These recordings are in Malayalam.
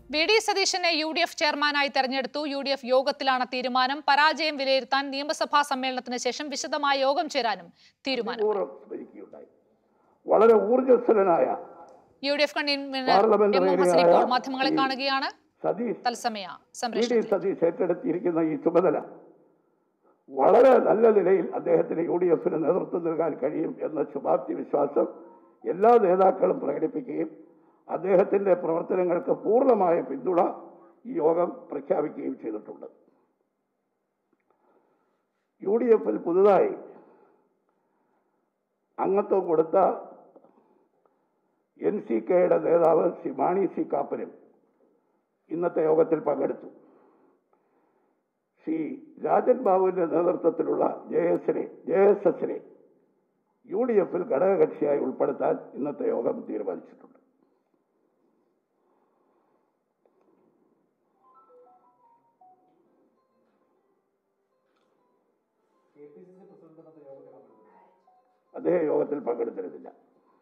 വി ഡി സതീശനെ യു ഡി എഫ് ചെയർമാനായി തെരഞ്ഞെടുത്തു യു ഡി എഫ് യോഗത്തിലാണ് തീരുമാനം പരാജയം വിലയിരുത്താൻ നിയമസഭാ സമ്മേളനത്തിന് ശേഷം വിശദമായ യോഗം ചേരാനും തീരുമാനം പൂർവ്വം സ്മരിക്കുകയുണ്ടായി വളരെ ഊർജ്ജസ്വലനായ U D F convener parliament M M Hasan വേദിയായ ഇപ്പോൾ മാധ്യമങ്ങളെ ഈ കാണുകയാണ് സതീഷ് തത്സമയ വി ഡി സംരക്ഷണം സതീഷ് ഏറ്റെടുത്തിരിക്കുന്ന ഈ ചുമതല വളരെ നല്ല നിലയിൽ അദ്ദേഹത്തിന് യു ഡി എഫിന് നേതൃത്വം നൽകാൻ കഴിയും എന്ന ശുഭാപ്തി വിശ്വാസം എല്ലാ നേതാക്കളും പ്രകടിപ്പിക്കുകയും അദ്ദേഹത്തിന്റെ പ്രവർത്തനങ്ങൾക്ക് പൂർണ്ണമായ പിന്തുണ ഈ യോഗം പ്രഖ്യാപിക്കുകയും ചെയ്തിട്ടുണ്ട് യു ഡി എഫിൽ പുതുതായി അംഗത്വം കൊടുത്ത എൻ സി കെയുടെ നേതാവ് ശ്രീ മാണി സി കാപ്പനും ഇന്നത്തെ യോഗത്തിൽ പങ്കെടുത്തു ശ്രീ രാജൻ ബാബുവിന്റെ നേതൃത്വത്തിലുള്ള ജെ എസിനെ ജെ എസ് എസിനെ യു ഡി എഫിൽ ഘടകകക്ഷിയായി ഉൾപ്പെടുത്താൻ ഇന്നത്തെ യോഗം തീരുമാനിച്ചിട്ടുണ്ട് അദ്ദേഹം യോഗത്തിൽ പങ്കെടുത്തിരുന്നില്ല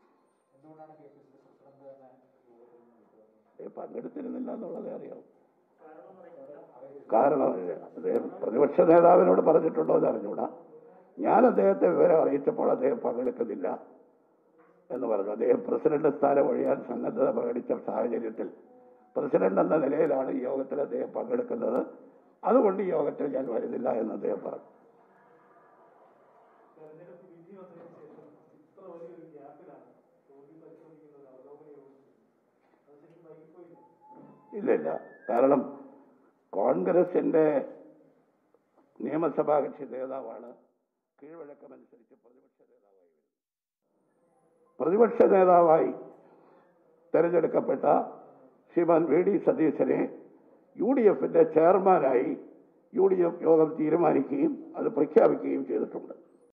അദ്ദേഹം പങ്കെടുത്തിരുന്നില്ല എന്നുള്ളതേ അറിയാം കാരണം അദ്ദേഹം പ്രതിപക്ഷ നേതാവിനോട് പറഞ്ഞിട്ടുണ്ടോ എന്ന് അറിഞ്ഞൂടാ ഞാൻ അദ്ദേഹത്തെ വിവരം അറിയിച്ചപ്പോൾ അദ്ദേഹം പങ്കെടുക്കുന്നില്ല എന്ന് പറഞ്ഞു അദ്ദേഹം പ്രസിഡന്റ് സ്ഥാനം ഒഴിയാൻ സന്നദ്ധത പ്രകടിച്ച സാഹചര്യത്തിൽ പ്രസിഡന്റ് എന്ന നിലയിലാണ് ഈ യോഗത്തിൽ അദ്ദേഹം പങ്കെടുക്കുന്നത് അതുകൊണ്ട് ഈ യോഗത്തിൽ ഞാൻ വരുന്നില്ല എന്ന് അദ്ദേഹം പറഞ്ഞു ഇല്ല ഇല്ല കാരണം കോൺഗ്രസിന്റെ നിയമസഭാ കക്ഷി നേതാവാണ് കീഴ്വഴക്കമനുസരിച്ച് പ്രതിപക്ഷ നേതാവായി വരുന്നത് പ്രതിപക്ഷ നേതാവായി തെരഞ്ഞെടുക്കപ്പെട്ട ശ്രീമാൻ വി ഡി സതീശനെ യു ഡി എഫിന്റെ ചെയർമാനായി യു ഡി എഫ് യോഗം തീരുമാനിക്കുകയും അത് പ്രഖ്യാപിക്കുകയും ചെയ്തിട്ടുണ്ട്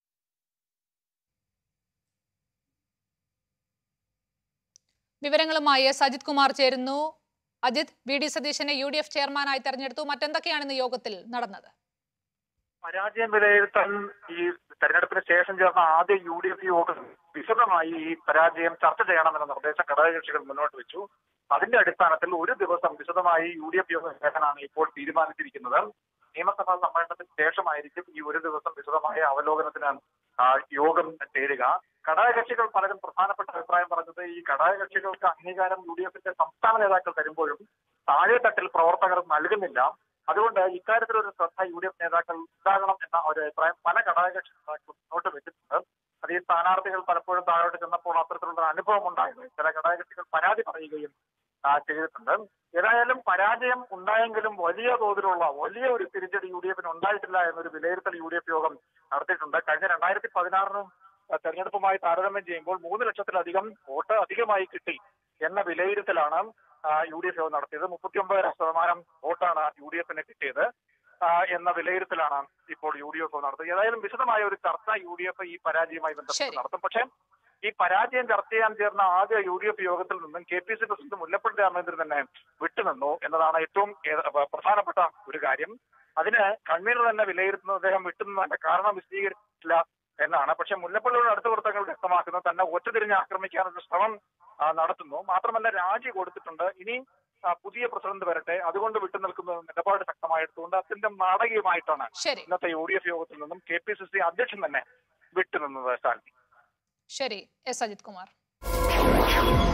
വിവരങ്ങളുമായി എസ് അജിത് കുമാർ ചേരുന്നു അജിത് വി ഡി സതീശനെ യു ഡി എഫ് ചെയർമാനായി തെരഞ്ഞെടുത്തു മറ്റെന്തൊക്കെയാണ് ഇന്ന് യോഗത്തിൽ നടന്നത് പരാജയം വിലയിരുത്താൻ ഈ തെരഞ്ഞെടുപ്പിന് ശേഷം ചേർന്ന ആദ്യ യു ഡി എഫ് യോഗം വിശദമായി ഈ പരാജയം ചർച്ച ചെയ്യണമെന്ന നിർദ്ദേശം ഘടകകക്ഷികൾ മുന്നോട്ട് വെച്ചു അതിന്റെ അടിസ്ഥാനത്തിൽ ഒരു ദിവസം വിശദമായി യു ഡി എഫ് യോഗം ചേരാനാണ് ഇപ്പോൾ തീരുമാനിച്ചിരിക്കുന്നത് നിയമസഭാ സമ്മേളനത്തിന് ശേഷമായിരിക്കും ഈ ഒരു ദിവസം വിശദമായ അവലോകനത്തിന് ആ, യോഗം ചേരുക ഘടകകക്ഷികൾ പലരും പ്രധാനപ്പെട്ട അഭിപ്രായം പറഞ്ഞത് ഈ ഘടകകക്ഷികൾക്ക് അംഗീകാരം യു ഡി എഫിന്റെ സംസ്ഥാന നേതാക്കൾ തരുമ്പോഴും താഴെത്തട്ടിൽ പ്രവർത്തകർ നൽകുന്നില്ല അതുകൊണ്ട് ഇക്കാര്യത്തിൽ ഒരു ശ്രദ്ധ യു ഡി എഫ് നേതാക്കൾ ഉണ്ടാകണം എന്ന ഒരു അഭിപ്രായം പല ഘടകകക്ഷി നേതാക്കളും മുന്നോട്ട് വെച്ചിട്ടുണ്ട് അത് ഈ സ്ഥാനാർത്ഥികൾ പലപ്പോഴും താഴോട്ട് ചെന്നപ്പോൾ അത്തരത്തിലുള്ള ഒരു അനുഭവം ഉണ്ടായത് ചില ഘടകകക്ഷികൾ പരാതി പറയുകയും ആ, ചെയ്തിട്ടുണ്ട് ഏതായാലും പരാജയം ഉണ്ടായെങ്കിലും വലിയ തോതിലുള്ള വലിയ ഒരു തിരിച്ചടി യു ഡി എഫിന് ഉണ്ടായിട്ടില്ല എന്നൊരു വിലയിരുത്തൽ യു ഡി എഫ് യോഗം നടത്തിയിട്ടുണ്ട് കഴിഞ്ഞ രണ്ടായിരത്തി പതിനാറിനും തെരഞ്ഞെടുപ്പുമായി താരതമ്യം ചെയ്യുമ്പോൾ മൂന്ന് ലക്ഷത്തിലധികം വോട്ട് അധികമായി കിട്ടി എന്ന വിലയിരുത്തലാണ് യു ഡി എഫ് യോഗം നടത്തിയത് മുപ്പത്തിയൊമ്പതര ശതമാനം വോട്ടാണ് യു ഡി എഫിന് കിട്ടിയത് ആ, എന്ന വിലയിരുത്തലാണ് ഇപ്പോൾ യു ഡി എഫ് നടത്തുന്നത് ഏതായാലും വിശദമായ ഒരു ചർച്ച യു ഡി എഫ് ഈ പരാജയവുമായി ബന്ധപ്പെട്ട് ശരി. നടത്തും പക്ഷേ ഈ പരാജയം ചർച്ച ചെയ്യാൻ ചേർന്ന ആദ്യ യു ഡി എഫ് യോഗത്തിൽ നിന്നും K P C president Mullappally Ramachandran തന്നെ വിട്ടുനിന്നു എന്നതാണ് ഏറ്റവും ഏ- പ്രധാനപ്പെട്ട ഒരു കാര്യം അതിന് കൺവീനർ തന്നെ വിലയിരുത്തുന്നത് അദ്ദേഹം വിട്ടുനിന്നതിന്റെ കാരണം വിശദീകരിച്ചില്ല എന്നാണ് പക്ഷെ മുല്ലപ്പള്ളിയുടെ അടുത്ത വൃത്തങ്ങൾ വ്യക്തമാക്കുന്നത് തന്നെ ഒറ്റതിരിഞ്ഞ് ആക്രമിക്കാനുള്ള ശ്രമം ആ, നടത്തുന്നു മാത്രമല്ല രാജി കൊടുത്തിട്ടുണ്ട് ഇനി ആ, പുതിയ പ്രസിഡന്റ് വരട്ടെ അതുകൊണ്ട് വിട്ടുനിൽക്കുന്ന നിലപാട് ശക്തമായെടുത്തുകൊണ്ട് അതിന്റെ നാടകീയമായിട്ടാണ് ശരി ഇന്നത്തെ യു ഡി എഫ് യോഗത്തിൽ നിന്നും കെ പി സി സി അധ്യക്ഷൻ തന്നെ വിട്ടുനിന്നത് ശാലിനി ശരി എസ് അജിത് കുമാർ